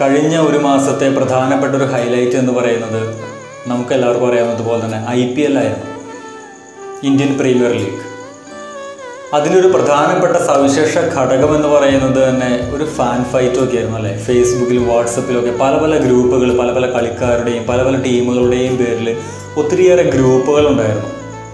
കഴിഞ്ഞ ഒരു മാസത്തെ പ്രധാനപ്പെട്ട ഒരു ഹൈലൈറ്റ് എന്ന് പറയുന്നത് നമുക്ക് എല്ലാവർക്കും അറിയാവുന്നതുപോലെ തന്നെ ഐ പി എൽ ആയിരുന്നു ഇന്ത്യൻ പ്രീമിയർ ലീഗ് അതിലൊരു പ്രധാനപ്പെട്ട സവിശേഷ ഘടകം എന്ന് പറയുന്നത് തന്നെ ഒരു ഫാൻ ഫൈറ്റ് ഒക്കെ ആയിരുന്നു അല്ലേ ഫേസ്ബുക്കിലും വാട്സപ്പിലൊക്കെ പല പല ഗ്രൂപ്പുകൾ പല പല കളിക്കാരുടെയും പല പല ടീമുകളുടെയും പേരിൽ ഒത്തിരിയേറെ ഗ്രൂപ്പുകൾ ഉണ്ടായിരുന്നു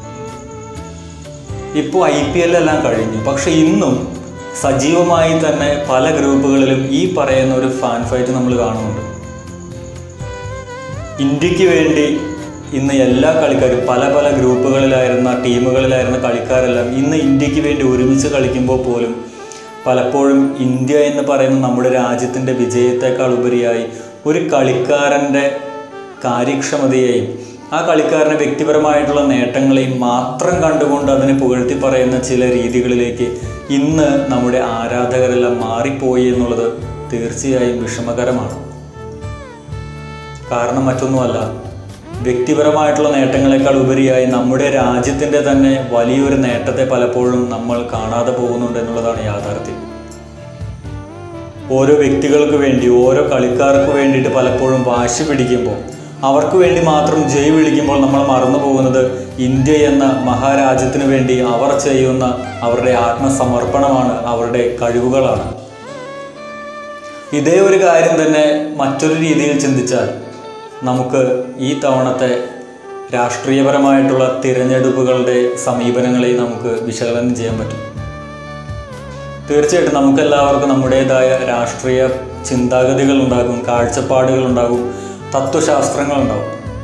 ഇപ്പോൾ ഐ പി എല്ലാം കഴിഞ്ഞു പക്ഷെ ഇന്നും സജീവമായി തന്നെ പല ഗ്രൂപ്പുകളിലും ഈ പറയുന്ന ഒരു ഫാൻ ഫൈറ്റ് നമ്മൾ കാണുന്നുണ്ട് ഇന്ത്യക്ക് വേണ്ടി ഇന്ന് എല്ലാ കളിക്കാരും പല പല ഗ്രൂപ്പുകളിലായിരുന്ന ടീമുകളിലായിരുന്ന കളിക്കാരെല്ലാം ഇന്ന് ഇന്ത്യക്ക് വേണ്ടി ഒരുമിച്ച് കളിക്കുമ്പോൾ പോലും പലപ്പോഴും ഇന്ത്യ എന്ന് പറയുന്ന നമ്മുടെ രാജ്യത്തിൻ്റെ വിജയത്തെക്കാൾ ഉപരിയായി ഒരു കളിക്കാരൻ്റെ കാര്യക്ഷമതയെയും ആ കളിക്കാരൻ്റെ വ്യക്തിപരമായിട്ടുള്ള നേട്ടങ്ങളെയും മാത്രം കണ്ടുകൊണ്ട് അതിനെ പുകഴ്ത്തി പറയുന്ന ചില രീതികളിലേക്ക് ഇന്ന് നമ്മുടെ ആരാധകരെല്ലാം മാറിപ്പോയി എന്നുള്ളത് തീർച്ചയായും വിഷമകരമാണ് കാരണം മറ്റൊന്നുമല്ല വ്യക്തിപരമായിട്ടുള്ള നേട്ടങ്ങളെക്കാൾ ഉപരിയായി നമ്മുടെ രാജ്യത്തിൻ്റെ തന്നെ വലിയൊരു നേട്ടത്തെ പലപ്പോഴും നമ്മൾ കാണാതെ പോകുന്നുണ്ട് എന്നുള്ളതാണ് യാഥാർത്ഥ്യം ഓരോ വ്യക്തികൾക്ക് വേണ്ടി ഓരോ കളിക്കാർക്ക് വേണ്ടിയിട്ട് പലപ്പോഴും വാശി പിടിക്കുമ്പോൾ അവർക്ക് വേണ്ടി മാത്രം ജയ് വിളിക്കുമ്പോൾ നമ്മൾ മറന്നു പോകുന്നത് ഇന്ത്യ എന്ന മഹാരാജ്യത്തിന് വേണ്ടി അവർ ചെയ്യുന്ന അവരുടെ ആത്മസമർപ്പണമാണ് അവരുടെ കഴിവുകളാണ് ഇതേ ഒരു കാര്യം തന്നെ മറ്റൊരു രീതിയിൽ ചിന്തിച്ചാൽ നമുക്ക് ഈ തവണത്തെ രാഷ്ട്രീയപരമായിട്ടുള്ള തിരഞ്ഞെടുപ്പുകളുടെ സമീപനങ്ങളെ നമുക്ക് വിശകലനം ചെയ്യാൻ പറ്റും തീർച്ചയായിട്ടും നമുക്കെല്ലാവർക്കും നമ്മുടേതായ രാഷ്ട്രീയ ചിന്താഗതികൾ ഉണ്ടാകും കാഴ്ചപ്പാടുകൾ ഉണ്ടാകും തത്വശാസ്ത്രങ്ങൾ ഉണ്ടാകും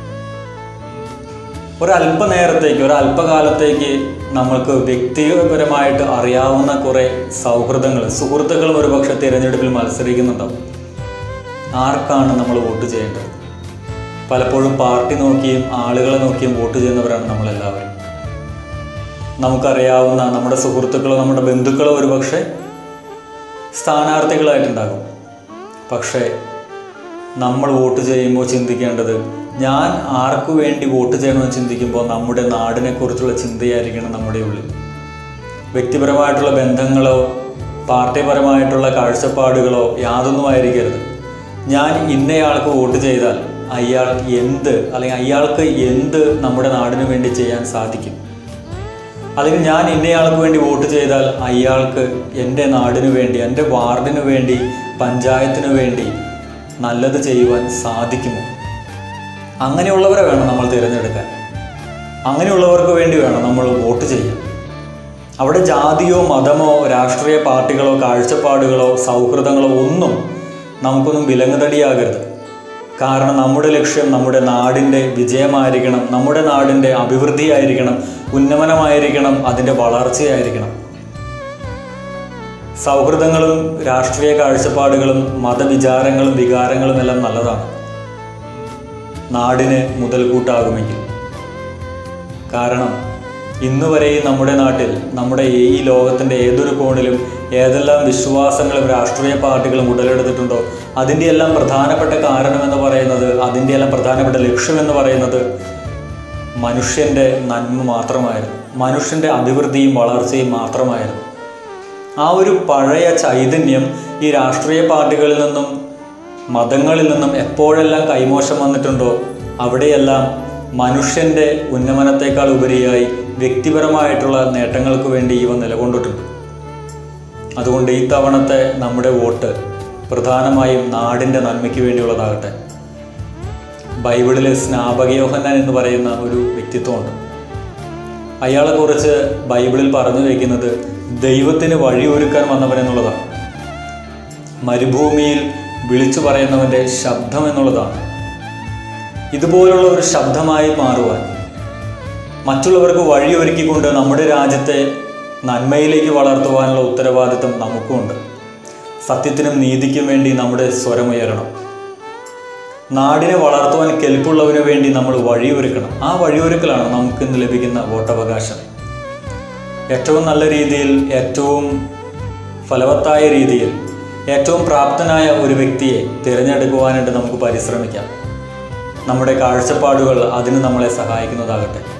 ഒരല്പനേരത്തേക്ക് ഒരല്പകാലത്തേക്ക് നമ്മൾക്ക് വ്യക്തിപരമായിട്ട് അറിയാവുന്ന കുറേ സൗഹൃദങ്ങൾ സുഹൃത്തുക്കളും ഒരുപക്ഷെ തിരഞ്ഞെടുപ്പിൽ മത്സരിക്കുന്നുണ്ടാവും ആർക്കാണ് നമ്മൾ വോട്ട് ചെയ്യേണ്ടത് പലപ്പോഴും പാർട്ടി നോക്കിയും ആളുകളെ നോക്കിയും വോട്ട് ചെയ്യുന്നവരാണ് നമ്മളെല്ലാവരും നമുക്കറിയാവുന്ന നമ്മുടെ സുഹൃത്തുക്കളോ നമ്മുടെ ബന്ധുക്കളോ ഒരുപക്ഷെ സ്ഥാനാർത്ഥികളായിട്ടുണ്ടാകും പക്ഷേ നമ്മൾ വോട്ട് ചെയ്യുമ്പോൾ ചിന്തിക്കേണ്ടത് ഞാൻ ആർക്കു വേണ്ടി വോട്ട് ചെയ്യണമെന്ന് ചിന്തിക്കുമ്പോൾ നമ്മുടെ നാടിനെക്കുറിച്ചുള്ള ചിന്തയായിരിക്കണം നമ്മുടെ ഉള്ളിൽ വ്യക്തിപരമായിട്ടുള്ള ബന്ധങ്ങളോ പാർട്ടിപരമായിട്ടുള്ള കാഴ്ചപ്പാടുകളോ യാതൊന്നും ആയിരിക്കരുത് ഞാൻ ഇന്നയാൾക്ക് വോട്ട് ചെയ്താൽ അയാൾ എന്ത് അല്ലെങ്കിൽ അയാൾക്ക് എന്ത് നമ്മുടെ നാടിന് വേണ്ടി ചെയ്യാൻ സാധിക്കും അല്ലെങ്കിൽ ഞാൻ ഇന്നയാൾക്ക് വേണ്ടി വോട്ട് ചെയ്താൽ അയാൾക്ക് എൻ്റെ നാടിനു വേണ്ടി എൻ്റെ വാർഡിനു വേണ്ടി പഞ്ചായത്തിനു വേണ്ടി നല്ലത് ചെയ്യുവാൻ സാധിക്കുമോ അങ്ങനെയുള്ളവരെ വേണം നമ്മൾ തിരഞ്ഞെടുക്കാൻ അങ്ങനെയുള്ളവർക്ക് വേണ്ടി വേണം നമ്മൾ വോട്ട് ചെയ്യാൻ അവിടെ ജാതിയോ മതമോ രാഷ്ട്രീയ പാർട്ടികളോ കാഴ്ചപ്പാടുകളോ സൗഹൃദങ്ങളോ ഒന്നും നമുക്കൊന്നും വിലങ്ങുതടിയാകരുത് കാരണം നമ്മുടെ ലക്ഷ്യം നമ്മുടെ നാടിൻ്റെ വിജയമായിരിക്കണം നമ്മുടെ നാടിൻ്റെ അഭിവൃദ്ധിയായിരിക്കണം ഉന്നമനമായിരിക്കണം അതിൻ്റെ വളർച്ചയായിരിക്കണം സൗഹൃദങ്ങളും രാഷ്ട്രീയ കാഴ്ചപ്പാടുകളും മതവിചാരങ്ങളും വികാരങ്ങളും എല്ലാം നല്ലതാണ് നാടിന് മുതൽക്കൂട്ടാകുമെങ്കിൽ കാരണം ഇന്ന് വരെയും നമ്മുടെ നാട്ടിൽ നമ്മുടെ ഈ ലോകത്തിൻ്റെ ഏതൊരു കോണിലും ഏതെല്ലാം വിശ്വാസങ്ങളും രാഷ്ട്രീയ പാർട്ടികളും ഉടലെടുത്തിട്ടുണ്ടോ അതിൻ്റെ എല്ലാം പ്രധാനപ്പെട്ട കാരണം എന്ന് പറയുന്നത് അതിൻ്റെ എല്ലാം പ്രധാനപ്പെട്ട ലക്ഷ്യം എന്ന് പറയുന്നത് മനുഷ്യൻ്റെ നന്മ മാത്രമായിരുന്നു മനുഷ്യൻ്റെ അഭിവൃദ്ധിയും വളർച്ചയും മാത്രമായിരുന്നു ആ ഒരു പഴയ ചൈതന്യം ഈ രാഷ്ട്രീയ പാർട്ടികളിൽ നിന്നും മതങ്ങളിൽ നിന്നും എപ്പോഴെല്ലാം കൈമോശം വന്നിട്ടുണ്ടോ അവിടെയെല്ലാം മനുഷ്യൻ്റെ ഉന്നമനത്തെക്കാൾ ഉപരിയായി വ്യക്തിപരമായിട്ടുള്ള നേട്ടങ്ങൾക്ക് വേണ്ടി ഇവ നിലകൊണ്ടിട്ടുണ്ട് അതുകൊണ്ട് ഈ തവണത്തെ നമ്മുടെ വോട്ട് പ്രധാനമായും നാടിൻ്റെ നന്മയ്ക്ക് വേണ്ടിയുള്ളതാകട്ടെ ബൈബിളിലെ സ്നാപകയോഹന്നാൻ എന്ന് പറയുന്ന ഒരു വ്യക്തിത്വമുണ്ട് അയാളെക്കുറിച്ച് ബൈബിളിൽ പറഞ്ഞു വയ്ക്കുന്നത് ദൈവത്തിന് വഴിയൊരുക്കാൻ വന്നവൻ എന്നുള്ളതാണ് മരുഭൂമിയിൽ വിളിച്ചു പറയുന്നവൻ്റെ ശബ്ദം എന്നുള്ളതാണ് ഇതുപോലുള്ള ഒരു ശബ്ദമായി മാറുവാൻ മറ്റുള്ളവർക്ക് വഴിയൊരുക്കിക്കൊണ്ട് നമ്മുടെ രാജ്യത്തെ നന്മയിലേക്ക് വളർത്തുവാനുള്ള ഉത്തരവാദിത്വം നമുക്കുമുണ്ട് സത്യത്തിനും നീതിക്കും വേണ്ടി നമ്മുടെ സ്വരമുയരണം നാടിനെ വളർത്തുവാൻ കെൽപ്പുള്ളവന് വേണ്ടി നമ്മൾ വഴിയൊരുക്കണം ആ വഴിയൊരുക്കലാണ് നമുക്ക് ഇന്ന് ലഭിക്കുന്ന വോട്ടവകാശം ഏറ്റവും നല്ല രീതിയിൽ ഏറ്റവും ഫലവത്തായ രീതിയിൽ ഏറ്റവും പ്രാപ്തനായ ഒരു വ്യക്തിയെ തിരഞ്ഞെടുക്കുവാനായിട്ട് നമുക്ക് പരിശ്രമിക്കാം നമ്മുടെ കാഴ്ചപ്പാടുകൾ അതിന് നമ്മളെ സഹായിക്കുന്നതാകട്ടെ